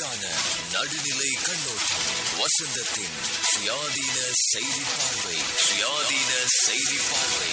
வெளியான நடுநிலை கண்ணோட்டம் வசந்தத்தின் சுயாதீன செய்தி பார்வை சுயாதீன செய்தி பார்வை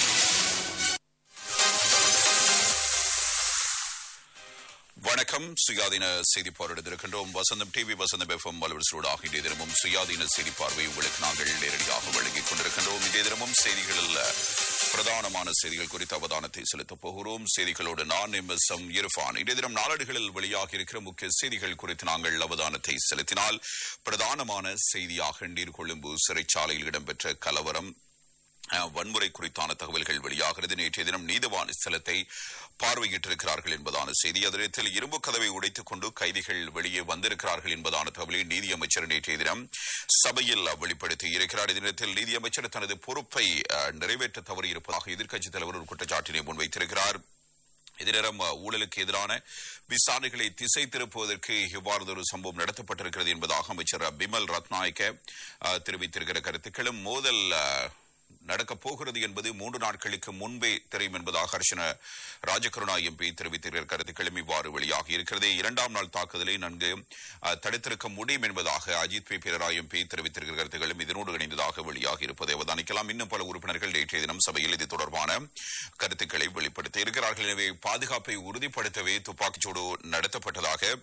வணக்கம் சுயாதீன செய்தி பார்வையிட்டிருக்கின்றோம் வசந்தம் டிவி வசந்தம் எஃப்எம் அலுவலர்களோடாக இன்றைய தினமும் சுயாதீன செய்தி பார்வை உங்களுக்கு நாங்கள் நேரடியாக வழங்கிக் கொண்டிருக்கின்றோம் இன்றைய தினமும் செய்திகளில் பிரதானமான செய்திகள் குறித்த அவதானத்தை செலுத்தப் போகிறோம் செய்திகளோடு நான் எம் எஸ் எம் இரஃபான் இன்றைய தினம் நாளேடுகளில் வெளியாக இருக்கிற முக்கிய செய்திகள் குறித்து நாங்கள் அவதானத்தை செலுத்தினால் பிரதானமான செய்தியாக நீர்கொழும்பு சிறைச்சாலையில் இடம்பெற்ற கலவரம் அஹ், வன்முறை குறித்தான தகவல்கள் வெளியாகிறது நேற்றைய தினம் நீதவான் ஸ்தலத்தை பார்வையிட்டிருக்கிறார்கள் என்பதான செய்தி அதனத்தில் இரும்பு கதவை உடைத்துக் கொண்டு கைதிகள் வெளியே வந்திருக்கிறார்கள் என்பதான தகவலை நீதியமைச்சர் நேற்றைய தினம் சபையில் வெளிப்படுத்தி இருக்கிறார் இதனத்தில் நீதியமைச்சர் தனது பொறுப்பை அஹ், நிறைவேற்ற தவறியிருப்பதாக எதிர்க்கட்சித் தலைவர் ஒரு குற்றச்சாட்டினை முன்வைத்திருக்கிறார் இதனிடம் ஊழலுக்கு எதிரான விசாரணைகளை திசை திருப்புவதற்கு இவ்வாறு ஒரு சம்பவம் நடத்தப்பட்டிருக்கிறது என்பதாக அமைச்சர் பிமல் ரத்நாயக்க அஹ், தெரிவித்திருக்கிற கருத்துக்களும் மோதல் அஹ், நடக்கப் போகிறது என்பது மூன்று நாட்களுக்கு முன்பே தெரியும் என்பதாக ஹர்ஷன ராஜகருணா எம்பி தெரிவித்திருக்கிற கருத்துக்களும் இவ்வாறு வெளியாகி இருக்கிறது இரண்டாம் நாள் தாக்குதலை நன்கு அஹ், தடுத்திருக்க முடியும் என்பதாக அஜித் பி பிரரா எம்பி தெரிவித்திருக்கிற கருத்துக்களும் இதனோடு இணைந்ததாக வெளியாகி இருப்பதை அவதானிக்கலாம் இன்னும் பல உறுப்பினர்கள் நேற்றைய தினம் சபையில் இது தொடர்பான கருத்துக்களை வெளிப்படுத்தி இருக்கிறார்கள் எனவே பாதுகாப்பை உறுதிப்படுத்தவே துப்பாக்கிச்சூடு நடத்தப்பட்டதாக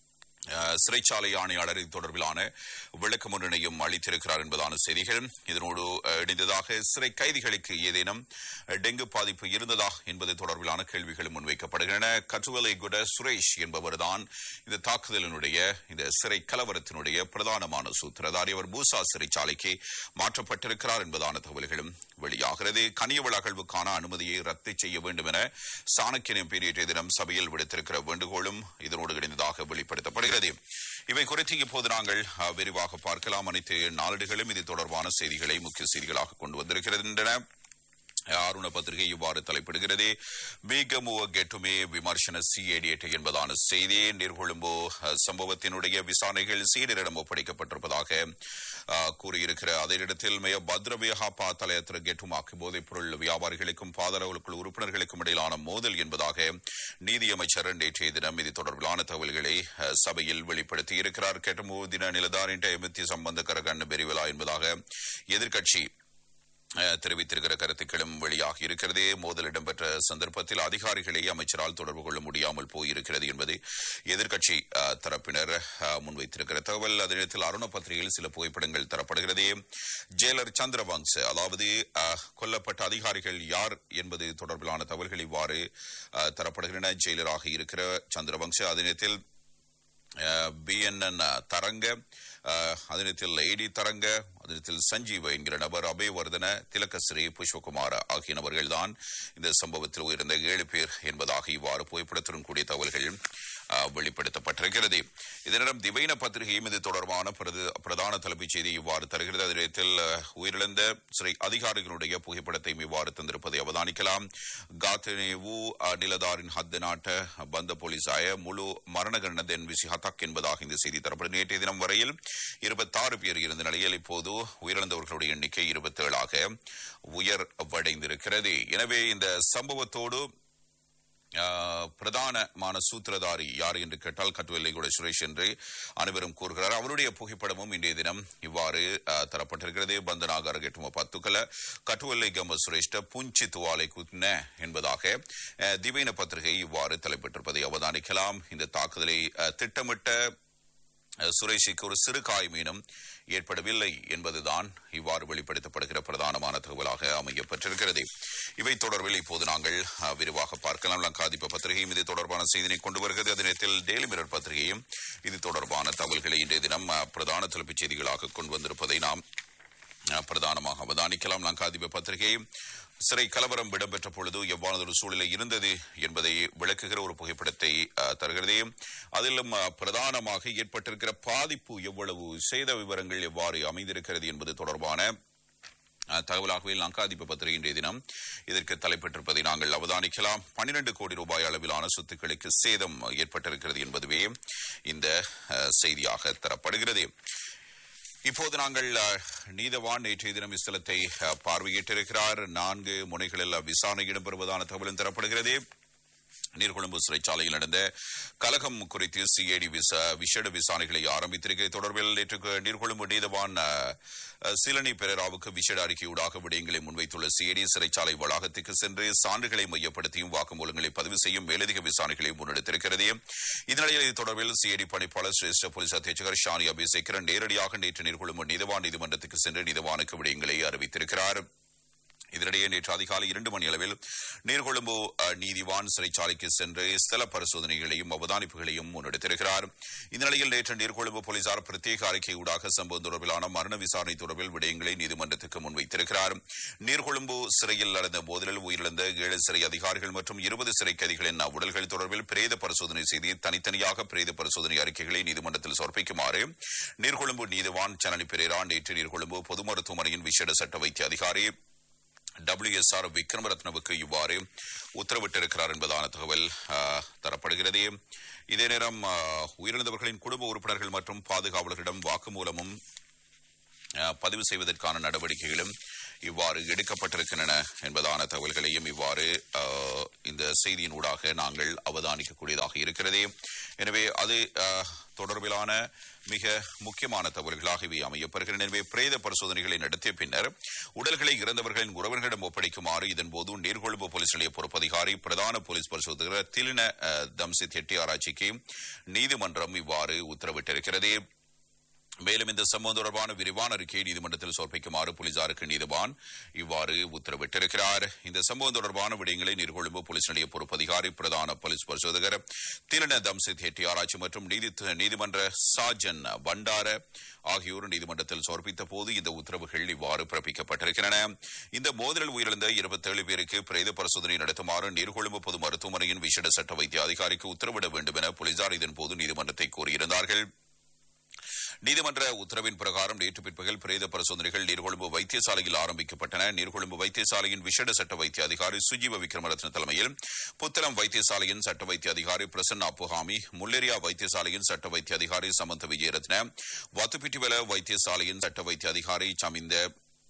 அஹ், சிறைச்சாலை ஆணையாளர் இது தொடர்பிலான விளக்கம் ஒன்றினையும் அளித்திருக்கிறார் என்பதான செய்திகள் இதனோடு அஹ், இணைந்ததாக சிறை கைதிகளுக்கு ஏதேனும் அஹ், டெங்கு பாதிப்பு இருந்ததா என்பது தொடர்பிலான கேள்விகளும் முன்வைக்கப்படுகின்றன கற்றுவலை குட சுரேஷ் என்பவர்தான் இந்த தாக்குதலினுடைய இந்த சிறை கலவரத்தினுடைய பிரதானமான சூத்திரதாரி அவர் பூசா சிறைச்சாலைக்கு மாற்றப்பட்டிருக்கிறார் என்பதான தகவல்களும் வெளியாகிறது கனியவள அகழ்வுக்கான அனுமதியை ரத்து செய்ய வேண்டும் என சாணக்கியன் எம்பி நேற்றைய தினம் சபையில் விடுத்திருக்கிற வேண்டுகோளும் இதனோடு இணைந்ததாக வெளிப்படுத்தப்படுகிறது இவை குறித்து இப்போது நாங்கள் அஹ், விரிவாக பார்க்கலாம் அனைத்து நாளிடுகளும் இது தொடர்பான செய்திகளை முக்கிய செய்திகளாக கொண்டு வந்திருக்கின்றன அருண பத்திரிகை இவ்வாறு தலைப்பிடுகிறது மீகமுவ கெட்டுமே விமர்சன சிஏடிஎட் என்பதான செய்தி நீர்கொழும்பு அஹ், சம்பவத்தினுடைய விசாரணைகள் சீடரிடம் ஒப்படைக்கப்பட்டிருப்பதாக அஹ், கூறியிருக்கிற அதே இடத்தில் மேய பத்ரவியகா பாத்தலயத்திர கெட்டுமாக்கு போதைப் பொருள் வியாபாரிகளுக்கும் பாதரவுக்குழு உறுப்பினர்களுக்கும் இடையிலான மோதல் என்பதாக நீதியமைச்சர் நேற்றைய தினம் இது தொடர்பிலான தகவல்களை அஹ், சபையில் வெளிப்படுத்தி இருக்கிறார் கெட்டமு தின நிலதாரின் எமித்தி சம்பந்தக்கர கண்ண பெரிவிழா என்பதாக எதிர்க்கட்சி அஹ், தெரிவித்திருக்கிற கருத்துக்களும் வெளியாகி இருக்கிறது மோதல் இடம்பெற்ற சந்தர்ப்பத்தில் அதிகாரிகளை அமைச்சரால் தொடர்பு கொள்ள முடியாமல் போயிருக்கிறது என்பது எதிர்க்கட்சி அஹ், தரப்பினர் அஹ், முன்வைத்திருக்கிற தகவல் அதே நேரத்தில் அருண பத்திரிகையில் சில புகைப்படங்கள் தரப்படுகிறது ஜெயலர் சந்திரவங்ஸ் அதாவது அஹ், கொல்லப்பட்ட அதிகாரிகள் யார் என்பது தொடர்பிலான தகவல்கள் இவ்வாறு அஹ், தரப்படுகின்றன ஜெயிலராக இருக்கிற சந்திரவங்ஸ் அதே நேரத்தில் பிஎன்என் தரங்க அஹ், அதனத்தில் ஏடி தரங்க அதனத்தில் சஞ்சீவ என்கிற நபர் அபயவர்தன திலகஸ்ரீ புஷ்பகுமார் ஆகிய நபர்கள்தான் இந்த சம்பவத்தில் உயர்ந்த ஏழு பேர் என்பதாக இவ்வாறு புகைப்படத்துடன் கூடிய தகவல்கள் அஹ், வெளிப்படுத்தப்பட்டிருக்கிறது இதனிடம் திவைன பத்திரிகையும் இது தொடர்பான பிரத- பிரதான தலைப்புச் செய்தி இவ்வாறு தருகிறது அதனத்தில் உயிரிழந்த சிறை அதிகாரிகளுடைய புகைப்படத்தையும் இவ்வாறு தந்திருப்பதை அவதானிக்கலாம் காத்தனேவு நிலதாரின் ஹத்த நாட்ட பந்த போலீசாய முழு மரணகரண தென் விசி ஹதக் என்பதாக இந்த செய்தி தரப்படும் நேற்றைய தினம் வரையில் இருபத்தாறு பேர் இருந்த நிலையில் இப்போது உயிரிழந்தவர்களுடைய எண்ணிக்கை இருபத்தேழாக உயர்வடைந்திருக்கிறது எனவே இந்த சம்பவத்தோடு ஆஹ், பிரதானமான சூத்திரதாரி யார் என்று கேட்டால் கட்டுவெல்லை கூட சுரேஷ் என்று அனைவரும் கூறுகிறார் அவருடைய புகைப்படமும் இன்றைய தினம் இவ்வாறு ஆஹ், தரப்பட்டிருக்கிறது பந்தனாகர கெட்டும பத்துக்கள கட்டுவெல்லை கம சுரேஷ்ட புஞ்சி துவாலை குத்ன என்பதாக ஆஹ், திவைன பத்திரிகை இவ்வாறு தலைப்பட்டிருப்பதை அவதானிக்கலாம் இந்த தாக்குதலை ஆஹ், திட்டமிட்ட அஹ், சுரேஷுக்கு ஒரு சிறு காயமீனம் ஏற்படவில்லை என்பதுதான் இவ்வாறு வெளிப்படுத்தப்படுகிற பிரதானமான தகவலாக அமையப்பட்டிருக்கிறது இவை தொடர்பில் இப்போது நாங்கள் அஹ், விரிவாக பார்க்கலாம் லங்காதிப பத்திரிகையும் இது தொடர்பான செய்தினை கொண்டு வருகிறது அதே நேரத்தில் டெய்லி மிரர் பத்திரிகையும் இது தொடர்பான தகவல்களை இன்றைய தினம் அஹ், பிரதான தலைப்புச் செய்திகளாக கொண்டு வந்திருப்பதை நாம் அஹ், பிரதானமாக அவதானிக்கலாம் லங்காதிப பத்திரிகை சிறை கலவரம் இடம்பெற்ற பொழுது எவ்வாறு ஒரு சூழ்நிலை இருந்தது என்பதை விளக்குகிற ஒரு புகைப்படத்தை அஹ், தருகிறது அதிலும் அஹ், பிரதானமாக ஏற்பட்டிருக்கிற பாதிப்பு எவ்வளவு சேத விவரங்கள் எவ்வாறு அமைந்திருக்கிறது என்பது தொடர்பான அஹ், தகவலாகவே லங்காதிப பத்திரிகை இன்றைய தினம் இதற்கு தலைப்பட்டிருப்பதை நாங்கள் அவதானிக்கலாம் பன்னிரண்டு கோடி ரூபாய் அளவிலான சொத்துக்களுக்கு சேதம் ஏற்பட்டிருக்கிறது என்பதுவே இந்த அஹ், செய்தியாக தரப்படுகிறது இப்போது நாங்கள் அஹ், நீதவான் நேற்றைய தினம் இஸ்தலத்தை அஹ், பார்வையிட்டிருக்கிறார் நான்கு முனைகளில் விசாரணை இடம்பெறுவதான தகவலும் தரப்படுகிறது நீர்கொழும்பு சிறைச்சாலையில் நடந்த கலகம் குறித்து சிஐடி விசா விசேட விசாரணைகளை ஆரம்பித்திருக்க தொடர்பில் நேற்று நீர்கொழும்பு நீதவான் அஹ், அஹ், சிலனி பெரேராவுக்கு விசேட அறிக்கையூடாக விடயங்களை முன்வைத்துள்ள சிஐடி சிறைச்சாலை வளாகத்துக்கு சென்று சான்றுகளை மையப்படுத்தியும் வாக்குமூலங்களை பதிவு செய்யும் மேலதிக விசாரணைகளை முன்னெடுத்திருக்கிறது இந்நிலையில் இது தொடர்பில் சிஐடி பணிப்பாளர் சிரேஷ்ட போலீஸ் அத்தியட்சகர் ஷானி அபிசேகரன் நேரடியாக நேற்று நீர்கொழும்பு நீதவான் நீதிமன்றத்துக்கு சென்று நீதவானுக்கு விடயங்களை அறிவித்திருக்கிறார் இதனிடையே நேற்று அதிகாலை இரண்டு மணி அளவில் நீர்கொழும்பு அஹ், நீதிவான் சிறைச்சாலைக்கு சென்று ஸ்தல பரிசோதனைகளையும் அவதானிப்புகளையும் முன்னெடுத்திருக்கிறார் இந்த நிலையில் நேற்று நீர்கொழும்பு போலீசார் பிரத்யேக அறிக்கையூடாக சம்பவம் தொடர்பிலான மரண விசாரணை தொடர்பில் விடயங்களை நீதிமன்றத்துக்கு முன்வைத்திருக்கிறார் நீர்கொழும்பு சிறையில் நடந்த மோதலில் உயிரிழந்த ஏழு சிறை அதிகாரிகள் மற்றும் இருபது சிறை கைதிகளின் உடல்கள் தொடர்பில் பிரேத பரிசோதனை செய்து தனித்தனியாக பிரேத பரிசோதனை அறிக்கைகளை நீதிமன்றத்தில் சமர்ப்பிக்குமாறு நீர்கொழும்பு நீதிவான் சனனி பெரேரா நேற்று நீர்கொழும்பு பொது மருத்துவமனையின் விசேட சட்ட வைத்திய அதிகாரி டபிள்யூஎஸ்ஆர் விக்ரமரத்னவுக்கு இவ்வாறு உத்தரவிட்டிருக்கிறார் என்பதான தகவல் ஆஹ், தரப்படுகிறது இதே நேரம் ஆஹ், உயிரிழந்தவர்களின் குடும்ப உறுப்பினர்கள் மற்றும் பாதுகாவலர்களிடம் வாக்குமூலமும் ஆஹ், பதிவு செய்வதற்கான நடவடிக்கைகளும் இவ்வாறு எடுக்கப்பட்டிருக்கின்றன என்பதான தகவல்களையும் இவ்வாறு ஆஹ், இந்த செய்தியின் ஊடாக நாங்கள் அவதானிக்கக்கூடியதாக இருக்கிறது எனவே அது ஆஹ், தொடர்பிலான மிக முக்கியமான தகவல்களாக இவை அமையப்பெறுகின்றன எனவே பிரேத பரிசோதனைகளை நடத்திய பின்னர் உடல்களை இறந்தவர்களின் உறவினர்களிடம் ஒப்படைக்குமாறு இதன்போது நீர்கொழும்பு போலீஸ் நிலைய பொறுப்பதிகாரி பிரதான போலீஸ் பரிசோதகர் திலின அஹ், தம்சித் ஹெட்டி ஆராய்ச்சிக்கு நீதிமன்றம் இவ்வாறு உத்தரவிட்டிருக்கிறது மேலும் இந்த சம்பவம் தொடர்பான விரிவான அறிக்கையை நீதிமன்றத்தில் சமர்ப்பிக்குமாறு போலீசாருக்கு நீதிவான் இவ்வாறு உத்தரவிட்டிருக்கிறார் இந்த சம்பவம் தொடர்பான விடயங்களை நீர்கொழும்பு போலீஸ் நிலைய பொறுப்பதிகாரி பிரதான போலீஸ் பரிசோதகர் திலன தம்சித் ஹெட்டி ஆராய்ச்சி மற்றும் நீதி நீதிமன்ற சாஜன் பண்டார ஆகியோர் நீதிமன்றத்தில் சமர்ப்பித்த போது இந்த உத்தரவுகள் இவ்வாறு பிறப்பிக்கப்பட்டிருக்கின்றன இந்த மோதலில் உயிரிழந்த இருபத்தேழு பேருக்கு பிரேத பரிசோதனை நடத்துமாறு நீர்கொழும்பு பொது மருத்துவமனையின் விசேட சட்ட வைத்திய அதிகாரிக்கு உத்தரவிட வேண்டும் என போலீசார் இதன்போது நீதிமன்றத்தை கோரியிருந்தார்கள் நீதிமன்ற உத்தரவின் பிரகாரம் நேற்று பிற்பகல் பிரேத பரிசோதனைகள் நீர்கொழும்பு வைத்தியசாலையில் ஆரம்பிக்கப்பட்டன நீர்கொழும்பு வைத்தியசாலையின் விசேட சட்ட வைத்திய அதிகாரி சுஜீவ விக்ரமரத்ன தலைமையில் புத்தளம் வைத்தியசாலையின் சட்ட வைத்திய அதிகாரி பிரசன்னா அப்புஹாமி முல்லேரியா வைத்தியசாலையின் சட்ட வைத்திய அதிகாரி சமந்த விஜயரத்ன வத்துப்பிட்டிவல வைத்தியசாலையின் சட்ட வைத்திய அதிகாரி சமிந்த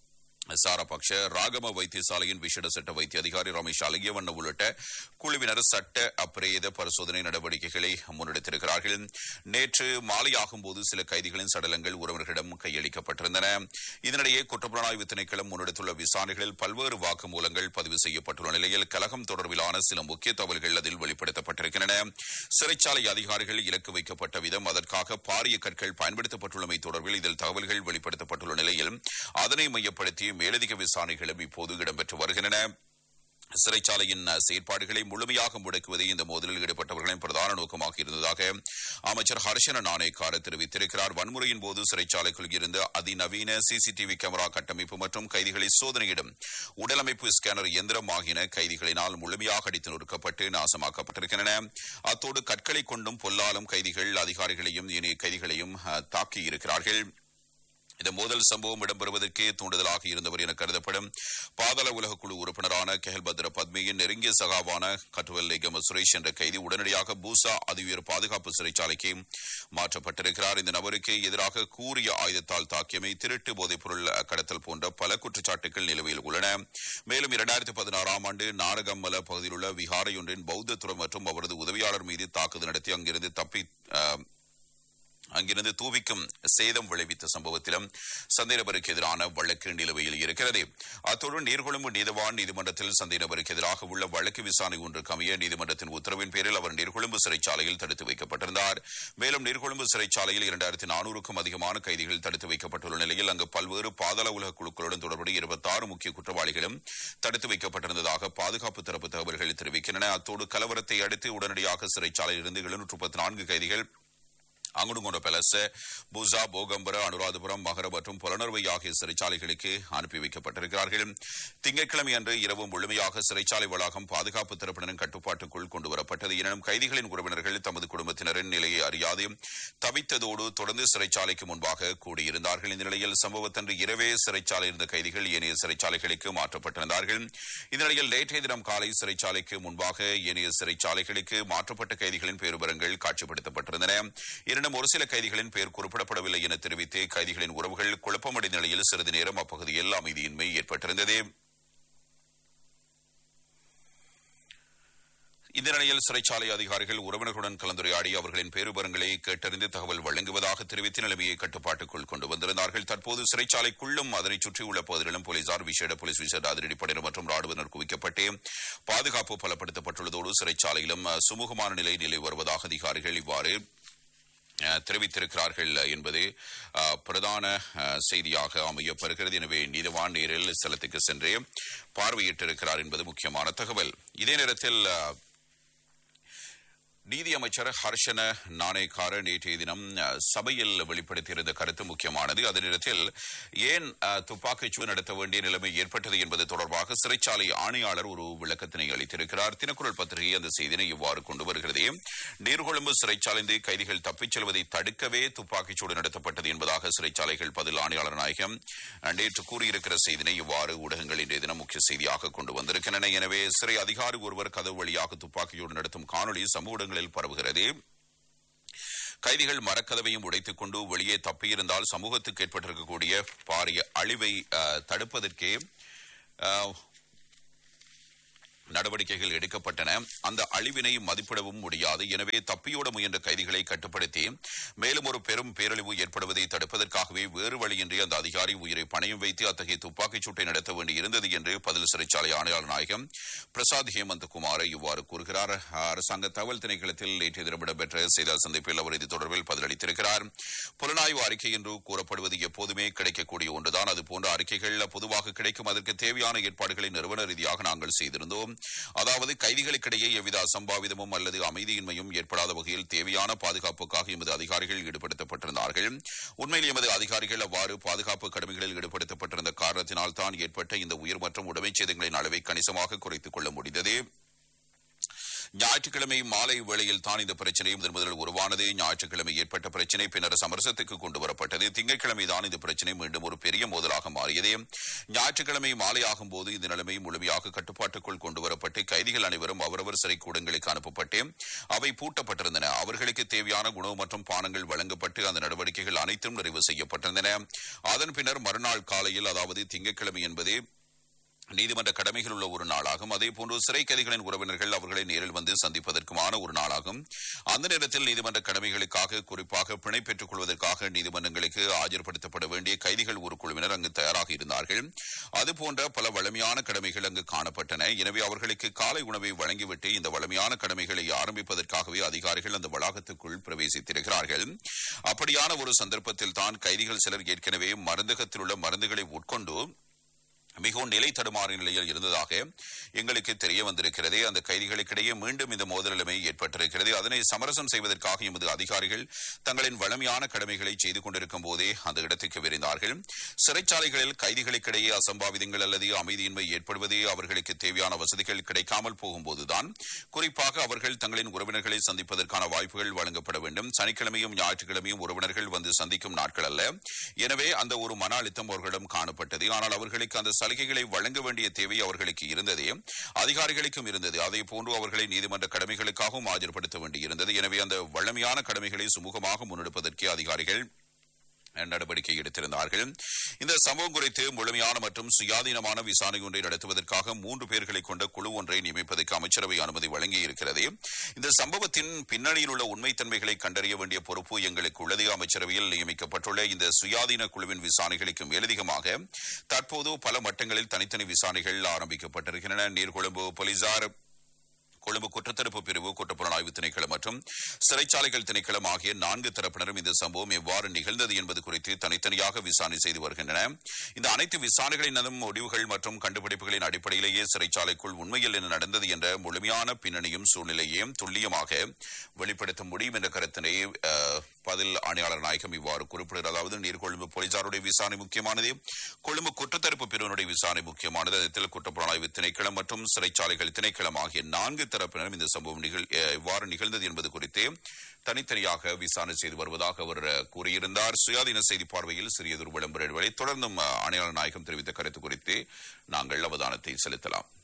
சாரபக்ஷ ராகம வைத்தியசாலையின் விசேட சட்ட வைத்திய அதிகாரி ரமேஷ் அழகியவண்ண உள்ளிட்ட குழுவினர் சட்ட அப்பிரேத பரிசோதனை நடவடிக்கைகளை முன்னெடுத்திருக்கிறார்கள் நேற்று மாலையாகும் போது சில கைதிகளின் சடலங்கள் உறவினர்களிடம் கையளிக்கப்பட்டிருந்தன இதனிடையே குற்றப்புலனாய்வு திணைக்களம் முன்னெடுத்துள்ள விசாரணைகளில் பல்வேறு வாக்குமூலங்கள் பதிவு செய்யப்பட்டுள்ள நிலையில் கலகம் தொடர்பிலான சில முக்கிய தகவல்கள் அதில் வெளிப்படுத்தப்பட்டிருக்கின்றன சிறைச்சாலை அதிகாரிகள் இலக்கு வைக்கப்பட்ட விதம் அதற்காக பாரிய கற்கள் பயன்படுத்தப்பட்டுள்ளமை தொடர்பில் இதில் தகவல்கள் வெளிப்படுத்தப்பட்டுள்ள நிலையில் அதனை மையப்படுத்தி மேலதிக விசாரணைகளும் இப்போது இடம்பெற்று வருகின்றன சிறைச்சாலையின் செயற்பாடுகளை முழுமையாக முடக்குவதே இந்த மோதலில் ஈடுபட்டவர்களின் பிரதான நோக்கமாக இருந்ததாக அமைச்சர் ஹர்ஷன நாணயக்கார தெரிவித்திருக்கிறார் வன்முறையின் போது சிறைச்சாலைக்குள் இருந்த அதிநவீன சிசிடிவி கேமரா கட்டமைப்பு மற்றும் கைதிகளை சோதனையிடும் உடலமைப்பு ஸ்கேனர் இயந்திரம் ஆகியன கைதிகளினால் முழுமையாக அடித்து நொறுக்கப்பட்டு நாசமாக்கப்பட்டிருக்கின்றன அத்தோடு கற்களை கொண்டும் பொல்லாலும் கைதிகள் அதிகாரிகளையும் ஏனைய கைதிகளையும் அஹ், தாக்கியிருக்கிறார்கள் இந்த மோதல் சம்பவம் இடம்பெறுவதற்கு தூண்டுதலாக இருந்தவர் என கருதப்படும் பாதாள உலக குழு உறுப்பினரான கெஹல் பத்ர பத்மியின் நெருங்கிய சகாவான கட்டுவல் லேகம சுரேஷ் என்ற கைதி உடனடியாக பூசா அதிஉயர் பாதுகாப்பு சிறைச்சாலைக்கு மாற்றப்பட்டிருக்கிறார் இந்த நபருக்கு எதிராக கூறிய ஆயுதத்தால் தாக்கியமை திருட்டு போதைப்பொருள் கடத்தல் போன்ற பல குற்றச்சாட்டுகள் நிலுவையில் உள்ளன மேலும் இரண்டாயிரத்தி பதினாறாம் ஆண்டு நாரகம்மல பகுதியில் உள்ள விகாரையொன்றின் பௌத்த துறை மற்றும் அவரது உதவியாளர் மீது தாக்குதல் நடத்தி அங்கிருந்து தப்பி அஹ், அங்கிருந்து தூவிக்கும் சேதம் விளைவித்த சம்பவத்திலும் சந்தேக நபருக்கு எதிரான வழக்கு நிலுவையில் இருக்கிறது அத்தோடு நீர்கொழும்பு நீதவான் நீதிமன்றத்தில் சந்தேக நபருக்கு எதிராக உள்ள வழக்கு விசாரணை ஒன்றுக்கு அமைய நீதிமன்றத்தின் உத்தரவின் பேரில் அவர் நீர்கொழும்பு சிறைச்சாலையில் தடுத்து வைக்கப்பட்டிருந்தார் மேலும் நீர்கொழும்பு சிறைச்சாலையில் இரண்டாயிரத்தி நானூறுக்கும் அதிகமான கைதிகள் தடுத்து வைக்கப்பட்டுள்ள நிலையில் அங்கு பல்வேறு பாதாள உலக குழுக்களுடன் தொடர்புடைய இருபத்தாறு முக்கிய குற்றவாளிகளும் தடுத்து வைக்கப்பட்டிருந்ததாக பாதுகாப்பு தரப்பு தகவல்கள் தெரிவிக்கின்றன அத்தோடு கலவரத்தை அடுத்து உடனடியாக சிறைச்சாலையில் இருந்து எழுநூற்று முப்பத்தி நான்கு கைதிகள் அங்குடுங்கொண்ட பெலச பூசா போகம்பர அனுராதபுரம் மகர மற்றும் புலனர்வை ஆகிய சிறைச்சாலைகளுக்கு அனுப்பி வைக்கப்பட்டிருக்கிறார்கள் திங்கட்கிழமை அன்று இரவு முழுமையாக சிறைச்சாலை வளாகம் பாதுகாப்பு தரப்பினரின் கட்டுப்பாட்டுக்குள் கொண்டுவரப்பட்டது எனினும் கைதிகளின் உறவினர்கள் தமது குடும்பத்தினரின் நிலையை அறியாது தவித்ததோடு தொடர்ந்து சிறைச்சாலைக்கு முன்பாக கூடியிருந்தார்கள் இந்த நிலையில் சம்பவத்தன்று இரவே சிறைச்சாலையில் இருந்த கைதிகள் ஏனைய சிறைச்சாலைகளுக்கு மாற்றப்பட்டிருந்தார்கள் இந்த நிலையில் நேற்றைய தினம் காலை சிறைச்சாலைக்கு முன்பாக ஏனைய சிறைச்சாலைகளுக்கு மாற்றப்பட்ட கைதிகளின் பேருபரங்கள் காட்சிப்படுத்தப்பட்டிருந்தன எனினும் ஒரு சில கைதிகளின் பெயர் குறிப்பிடப்படவில்லை என தெரிவித்து கைதிகளின் உறவுகள் குழப்பமடைந்த நிலையில் சிறிது நேரம் அப்பகுதியில் அமைதியின்மை ஏற்பட்டிருந்தது இந்த நிலையில் சிறைச்சாலை அதிகாரிகள் உறவினர்களுடன் கலந்துரையாடி அவர்களின் பேருபரங்களை கேட்டறிந்து தகவல் வழங்குவதாக தெரிவித்து நிலைமையை கட்டுப்பாட்டுக்குள் கொண்டு வந்திருந்தார்கள் தற்போது சிறைச்சாலைக்குள்ளும் அதனை சுற்றியுள்ள பகுதிகளிலும் போலீசார் விசேட போலீஸ் விசேட அதிரடிப்படையினர் மற்றும் ராணுவத்தினர் குவிக்கப்பட்டு பாதுகாப்பு பலப்படுத்தப்பட்டுள்ளதோடு சிறைச்சாலையிலும் அஹ், சுமூகமான நிலை நிலை வருவதாக அதிகாரிகள் இவ்வாறு அஹ், தெரிவித்திருக்கிறார்கள் என்பது அஹ், பிரதான அஹ், செய்தியாக அமையப்பெறுகிறது எனவே நீதவான் நேரில் ஸ்தலத்துக்கு சென்று பார்வையிட்டிருக்கிறார் என்பது முக்கியமான தகவல் இதே நேரத்தில் அஹ், நீதி அமைச்சர் ஹர்ஷன நாணயக்கார நேற்றைய தினம் அஹ், சபையில் வெளிப்படுத்தியிருந்த கருத்து முக்கியமானது அதே நேரத்தில் ஏன் அஹ், துப்பாக்கிச்சூடு நடத்த வேண்டிய நிலைமை ஏற்பட்டது என்பது தொடர்பாக சிறைச்சாலை ஆணையாளர் ஒரு விளக்கத்தினை அளித்திருக்கிறார் தினக்குரல் பத்திரிகை அந்த செய்தினை இவ்வாறு கொண்டு வருகிறது நீர்கொழும்பு சிறைச்சாலைந்து கைதிகள் தப்பிச் செல்வதை தடுக்கவே துப்பாக்கிச்சூடு நடத்தப்பட்டது என்பதாக சிறைச்சாலைகள் பதில் ஆணையாளர் நாயகம் அஹ், நேற்று கூறியிருக்கிற செய்தினை இவ்வாறு ஊடகங்கள் இன்றைய தினம் முக்கிய செய்தியாக கொண்டு வந்திருக்கின்றன எனவே சிறை அதிகாரி ஒருவர் கதவு வழியாக துப்பாக்கிச்சூடு நடத்தும் காணொளி சமூக ஊடகங்களில் பரவுகிறது கைதிகள் மரக்கதவையும் உடைத்துக் கொண்டு வெளியே தப்பியிருந்தால் சமூகத்துக்கு ஏற்பட்டிருக்கக்கூடிய பாரிய அழிவை அஹ், தடுப்பதற்கே அஹ், நடவடிக்கைகள் எடுக்கப்பட்டன அந்த அழிவினை மதிப்பிடவும் முடியாது எனவே தப்பியோட முயன்ற கைதிகளை கட்டுப்படுத்தி மேலும் ஒரு பெரும் பேரழிவு ஏற்படுவதை தடுப்பதற்காகவே வேறு வழியின்றி அந்த அதிகாரி உயிரை பணயம் வைத்து அத்தகைய துப்பாக்கிச் சூட்டை நடத்த வேண்டி இருந்தது என்று பதில் சிறைச்சாலை ஆணையாளர் நாயகம் பிரசாத் ஹேமந்த் குமார் இவ்வாறு கூறுகிறார் அரசாங்க தகவல் திணைக்களத்தில் நேற்று தினம் இடம்பெற்ற செய்தியாளர் சந்திப்பில் அவர் இது தொடர்பில் பதிலளித்திருக்கிறார் புலனாய்வு அறிக்கை என்று கூறப்படுவது எப்போதுமே கிடைக்கக்கூடிய ஒன்றுதான் அதுபோன்ற அறிக்கைகள் பொதுவாக கிடைக்கும் அதற்கு தேவையான ஏற்பாடுகளை நிறுவன ரீதியாக நாங்கள் செய்திருந்தோம் அதாவது கைதிகளுக்கிடையே எவ்வித அசம்பாவிதமும் அல்லது அமைதியின்மையும் ஏற்படாத வகையில் தேவையான பாதுகாப்புக்காக எமது அதிகாரிகள் ஈடுபடுத்தப்பட்டிருந்தார்கள் உண்மையில் எமது அதிகாரிகள் அவ்வாறு பாதுகாப்பு கடமைகளில் ஈடுபடுத்தப்பட்டிருந்த காரணத்தினால் தான் ஏற்பட்ட இந்த உயிர் மற்றும் உடைமைச் சேதங்களின் அளவை கணிசமாக குறைத்துக் கொள்ள முடிந்தது ஞாயிற்றுக்கிழமை மாலை வேளையில் தான் இந்த பிரச்சனை முதன் முதலில் உருவானது ஞாயிற்றுக்கிழமை ஏற்பட்ட பிரச்சனை பின்னர் சமரசத்துக்கு கொண்டு வரப்பட்டது திங்கட்கிழமை தான் இந்த பிரச்சனை மீண்டும் ஒரு பெரிய மோதலாக மாறியது ஞாயிற்றுக்கிழமை மாலை ஆகும் போது இந்த நிலைமை முழுமையாக கட்டுப்பாட்டுக்குள் கொண்டு வரப்பட்டு கைதிகள் அனைவரும் அவரவர் சிறை கூடங்களுக்கு அனுப்பப்பட்டு அவை பூட்டப்பட்டிருந்தன அவர்களுக்கு தேவையான உணவு மற்றும் பானங்கள் வழங்கப்பட்டு அந்த நடவடிக்கைகள் அனைத்தும் நிறைவு செய்யப்பட்டிருந்தன அதன் பின்னர் மறுநாள் காலையில் அதாவது திங்கட்கிழமை என்பது நீதிமன்ற கடமைகள் உள்ள ஒரு நாளாகும் அதே போன்று சிறை கைதிகளின் உறவினர்கள் அவர்களை நேரில் வந்து சந்திப்பதற்குமான ஒரு நாளாகும் அந்த நேரத்தில் நீதிமன்ற கடமைகளுக்காக குறிப்பாக பிணை பெற்றுக் கொள்வதற்காக நீதிமன்றங்களுக்கு ஆஜர்படுத்தப்பட வேண்டிய கைதிகள் ஒரு குழுவினர் அங்கு தயாராக இருந்தார்கள் அதுபோன்ற பல வளமையான கடமைகள் அங்கு காணப்பட்டன எனவே அவர்களுக்கு காலை உணவை வழங்கிவிட்டு இந்த வளமையான கடமைகளை ஆரம்பிப்பதற்காகவே அதிகாரிகள் அந்த வளாகத்துக்குள் பிரவேசித்திருக்கிறார்கள் அப்படியான ஒரு சந்தர்ப்பத்தில் தான் கைதிகள் சிலர் ஏற்கனவே மருந்தகத்தில் உள்ள மருந்துகளை உட்கொண்டு மிகவும் நிலை தடுமாறிய நிலையில் இருந்ததாக எங்களுக்கு தெரிய வந்திருக்கிறது அந்த கைதிகளுக்கிடையே மீண்டும் இந்த மோதல் நிலைமை ஏற்பட்டிருக்கிறது அதனை சமரசம் செய்வதற்காக எமது அதிகாரிகள் தங்களின் வளமையான கடமைகளை செய்து கொண்டிருக்கும் போதே அந்த இடத்துக்கு விரைந்தார்கள் சிறைச்சாலைகளில் கைதிகளுக்கிடையே அசம்பாவிதங்கள் அல்லது அமைதியின்மை ஏற்படுவது அவர்களுக்கு தேவையான வசதிகள் கிடைக்காமல் போகும்போதுதான் குறிப்பாக அவர்கள் தங்களின் உறவினர்களை சந்திப்பதற்கான வாய்ப்புகள் வழங்கப்பட வேண்டும் சனிக்கிழமையும் ஞாயிற்றுக்கிழமையும் உறவினர்கள் வந்து சந்திக்கும் நாட்கள் அல்ல எனவே அந்த ஒரு மன அழுத்தம் அவர்களிடம் காணப்பட்டது ஆனால் அவர்களுக்கு அந்த சலுகைகளை வழங்க வேண்டிய தேவை அவர்களுக்கு இருந்தது அதிகாரிகளுக்கும் இருந்தது அதே போன்று அவர்களை நீதிமன்ற கடமைகளுக்காகவும் ஆஜர்படுத்த வேண்டியிருந்தது எனவே அந்த வழமையான கடமைகளை சுமூகமாக முன்னெடுப்பதற்கே அதிகாரிகள் நடவடிக்கை எடுத்திருந்தார்கள் இந்த சம்பவம் குறித்து முழுமையான மற்றும் சுயாதீனமான விசாரணை ஒன்றை நடத்துவதற்காக மூன்று பேர்களை கொண்ட குழு ஒன்றை நியமிப்பதற்கு அமைச்சரவை அனுமதி வழங்கியிருக்கிறது இந்த சம்பவத்தின் பின்னணியில் உள்ள உண்மைத்தன்மைகளை கண்டறிய வேண்டிய பொறுப்பு எங்களுக்கு உள்ளது அமைச்சரவையில் நியமிக்கப்பட்டுள்ள இந்த சுயாதீன குழுவின் விசாரணைகளுக்கு மேலதிகமாக தற்போது பல மட்டங்களில் தனித்தனி விசாரணைகள் ஆரம்பிக்கப்பட்டிருக்கின்றன நீர்கொழும்பு போலீசார் கொழும்பு குற்றத்தடுப்பு பிரிவு குற்றப்புலனாய்வு திணைக்களம் மற்றும் சிறைச்சாலைகள் திணைக்களம் ஆகிய நான்கு தரப்பினரும் இந்த சம்பவம் எவ்வாறு நிகழ்ந்தது என்பது குறித்து தனித்தனியாக விசாரணை செய்து வருகின்றன இந்த அனைத்து விசாரணைகளின் முடிவுகள் மற்றும் கண்டுபிடிப்புகளின் அடிப்படையிலேயே சிறைச்சாலைக்குள் உண்மையில் என்ன நடந்தது என்ற முழுமையான பின்னணியும் சூழ்நிலையையும் துல்லியமாக வெளிப்படுத்த முடியும் என்ற கருத்தினை அஹ், பதில் ஆணையாளர் நாயகம் இவ்வாறு குறிப்பிடுகிறார் அதாவது நீர்கொழும்பு போலீசாருடைய விசாரணை முக்கியமானது கொழும்பு குற்றத்தடுப்பு பிரிவினுடைய விசாரணை முக்கியமானது அதில் குற்றப்புலனாய்வு திணைக்களம் மற்றும் சிறைச்சாலைகள் திணைக்களம் ஆகிய நான்கு தரப்பினரும் இந்த சம்பவம் நிகழ் அஹ், எவ்வாறு நிகழ்ந்தது என்பது குறித்து தனித்தனியாக விசாரணை செய்து வருவதாக அவர் அஹ், கூறியிருந்தார் சுயாதீன செய்தி பார்வையில் சிறியதொரு விளம்பர இடைவெளி தொடர்ந்தும் அஹ், ஆணையாளர் நாயகம் தெரிவித்த கருத்து குறித்து நாங்கள் அவதானத்தை செலுத்தலாம்